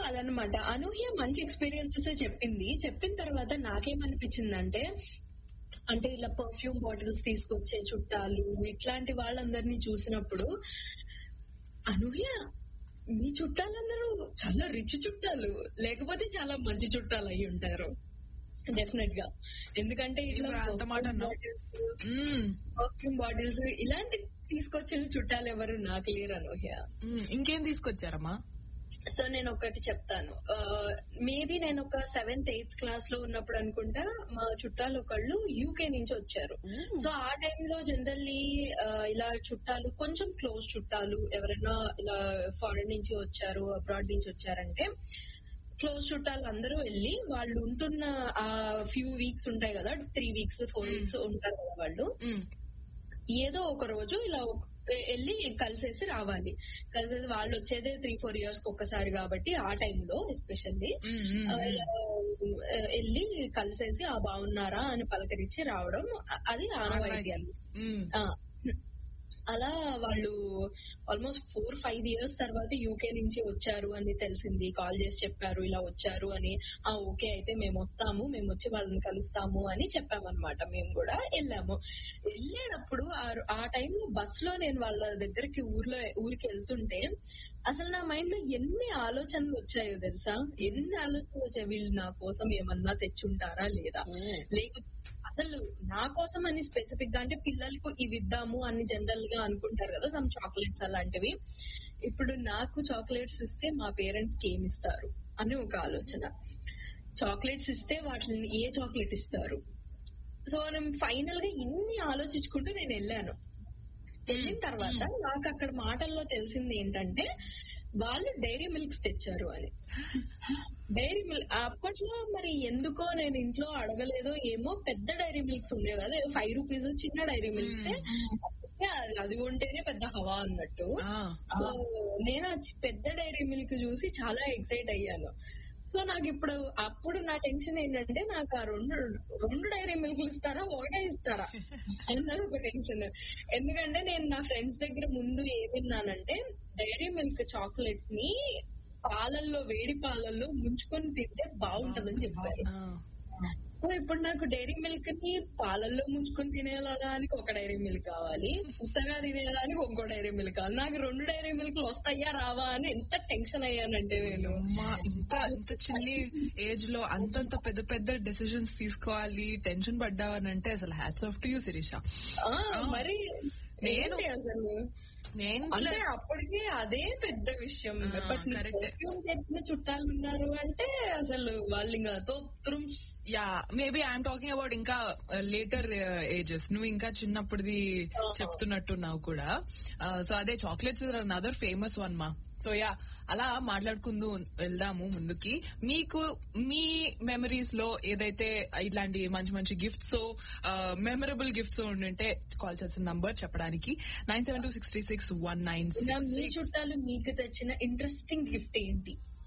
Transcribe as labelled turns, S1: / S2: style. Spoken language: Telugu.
S1: అదనమాట అనూహ్య మంచి ఎక్స్పీరియన్సెస్ చెప్పింది చెప్పిన తర్వాత నాకేమనిపించిందంటే అంటే ఇలా పర్ఫ్యూమ్ బాటిల్స్ తీసుకొచ్చే చుట్టాలు ఇట్లాంటి వాళ్ళందరినీ చూసినప్పుడు అనూహ్య మీ చుట్టాలందరూ చాలా రిచ్ చుట్టాలు లేకపోతే చాలా మంచి చుట్టాలు అయి ఉంటారు డెఫినెట్ గా ఎందుకంటే ఇట్లా
S2: ఇప్పుడు అంత మాట అన్నావు. మ్మ్.
S1: పర్ఫ్యూమ్ బాటిల్స్ ఇలాంటి తీసుకొచ్చిన చుట్టాలు ఎవరు నాకు లేరు అనూహ్య
S2: మ్మ్. ఇంకేం తీసుకొచ్చారమ్మా
S1: సో నేను ఒకటి చెప్తాను మేబీ నేను ఒక సెవెంత్ ఎయిత్ క్లాస్ లో ఉన్నప్పుడు అనుకుంటా మా చుట్టాలు ఒకళ్ళు యూకే నుంచి వచ్చారు సో ఆ టైంలో జనరల్లీ ఇలా చుట్టాలు కొంచెం క్లోజ్ చుట్టాలు ఎవరైనా ఇలా ఫారెన్ నుంచి వచ్చారు అబ్రాడ్ నుంచి వచ్చారంటే క్లోజ్ చుట్టాలు అందరూ వెళ్ళి వాళ్ళు ఉంటున్న ఆ ఫ్యూ వీక్స్ ఉంటాయి కదా త్రీ వీక్స్ ఫోర్ వీక్స్ ఉంటారు కదా వాళ్ళు
S2: మ్మ్.
S1: ఏదో ఒక రోజు ఇలా ఒక- వెళ్ళి కలిసేసి రావాలి కలిసేసి వాళ్ళు వచ్చేదే త్రీ ఫోర్ ఇయర్స్ కి ఒక్కసారి కాబట్టి ఆ టైంలో ఎస్పెషల్లీ
S2: మ్మ్. మ్మ్.
S1: వెళ్ళి కలిసేసి ఆ బాగున్నారా అని పలకరించి రావడం అ- అది ఆనవాయితీ అది
S2: మ్మ్.
S1: ఆ, అలా వాళ్ళు ఆల్మోస్ట్ ఫోర్ ఫైవ్ ఇయర్స్ తర్వాత యూకే నుంచి వచ్చారు అని తెలిసింది కాల్ చేసి చెప్పారు ఇలా వచ్చారు అని ఆ ఓకే అయితే మేము వస్తాము మేము వచ్చి వాళ్ళని కలుస్తాము అని చెప్పామన్నమాట మేము కూడా వెళ్ళాము వెళ్ళేటప్పుడు ఆ- ఆ టైంలో బస్ లో నేను వాళ్ళ దగ్గరికి ఊర్లో ఊరికి వెళ్తుంటే అసలు నా మైండ్ లో ఎన్ని ఆలోచనలు వచ్చాయో తెలుసా ఎన్ని ఆలోచనలు వచ్చాయి వీళ్ళు నా కోసం ఏమన్నా తెచ్చుంటారా లేదా లేక అసలు నా కోసం అని స్పెసిఫిక్ గా అంటే పిల్లలకు ఇవి ఇద్దాము అని జనరల్ గా అనుకుంటారు కదా సమ్ చాక్లెట్స్ అలాంటివి ఇప్పుడు నాకు చాక్లెట్స్ ఇస్తే మా పేరెంట్స్ కి ఏమి ఇస్తారు అని ఒక ఆలోచన చాక్లెట్స్ ఇస్తే వాటిని ఏ చాక్లెట్ ఇస్తారు సో నేను ఫైనల్ గా ఇన్ని ఆలోచించుకుంటూ నేను వెళ్ళాను వెళ్ళిన తర్వాత నాకు అక్కడ మాటల్లో తెలిసింది ఏంటంటే వాళ్ళు డైరీ మిల్క్స్ తెచ్చారు అని డైరీ మిల్క్ అప్పట్లో మరి ఎందుకో నేను ఇంట్లో అడగలేదో ఏమో పెద్ద డైరీ మిల్క్స్ ఉండేవి కదా ఫైవ్ రూపీస్ చిన్న డైరీ మిల్క్స్ అది ఉంటేనే పెద్ద హవా అన్నట్టు
S2: ఆ.
S1: సో నేను ఆ చి- పెద్ద డైరీ మిల్క్ చూసి చాలా ఎక్సైట్ అయ్యాను సో నాకు ఇప్పుడు అప్పుడు నా టెన్షన్ ఏంటంటే నాకు ఆ రెండు రెండు డైరీ మిల్క్ ఇస్తారా ఒకటే ఇస్తారా అన్నది ఒక టెన్షన్ ఎందుకంటే నేను నా ఫ్రెండ్స్ దగ్గర ముందు ఏం విన్నానంటే డైరీ మిల్క్ చాక్లెట్ ని పాలల్లో వేడి పాలల్లో ముంచుకొని తింటే బాగుంటదని చెప్పారు
S2: ఆ.
S1: సో ఇప్పుడు నాకు డైరీ మిల్క్ ని పాలల్లో ముంచుకొని తినేదానికి ఒక డైరీ మిల్క్ కావాలి ఉత్తగా తినేదానికి ఇంకో డైరీ మిల్క్ కావాలి నాకు రెండు డైరీ మిల్క్ వస్తాయా రావా అని ఎంత టెన్షన్ అయ్యానంటే నేను
S2: అమ్మా ఇంత ఇంత చిన్ని ఏజ్ లో అంతంత పెద్ద పెద్ద డెసిషన్స్ తీసుకోవాలి టెన్షన్ పడ్డావనంటే అసలు hats off to you Sirisha
S1: ఆ, మరి
S2: నేను-
S1: ఏంటి అసలు
S2: నేను
S1: అంటే అప్పటికి అదే పెద్ద విషయం
S2: ఆ,
S1: బట్
S2: correct.
S1: పర్ఫ్యూమ్ తెచ్చిన చుట్టాలు ఉన్నారు అంటే అసలు వాళ్ళు ఇంకా తోత్రుమ్స్
S2: yeah maybe I'm talking about ఇంకా లేటర్ ఏజెస్ నువ్వు ఇంకా చిన్నప్పుడుది చెప్తున్నట్టున్నావు కూడా సో అదే చాక్లెట్స్ అదర్ ఫేమస్ వన్ మా సో యా అలా మాట్లాడుకుంటూ వెళ్దాము ముందుకి మీకు మీ మెమరీస్ లో ఏదైతే ఇట్లాంటి మంచి మంచి గిఫ్ట్స్ మెమరబుల్ గిఫ్ట్స్ ఉండుంటే కాల్ చేసిన నంబర్ చెప్పడానికి nine seven two six three six one nine
S1: ఇలా మీ చుట్టాలు మీకు తెచ్చిన ఇంట్రెస్టింగ్ గిఫ్ట్ ఏంటి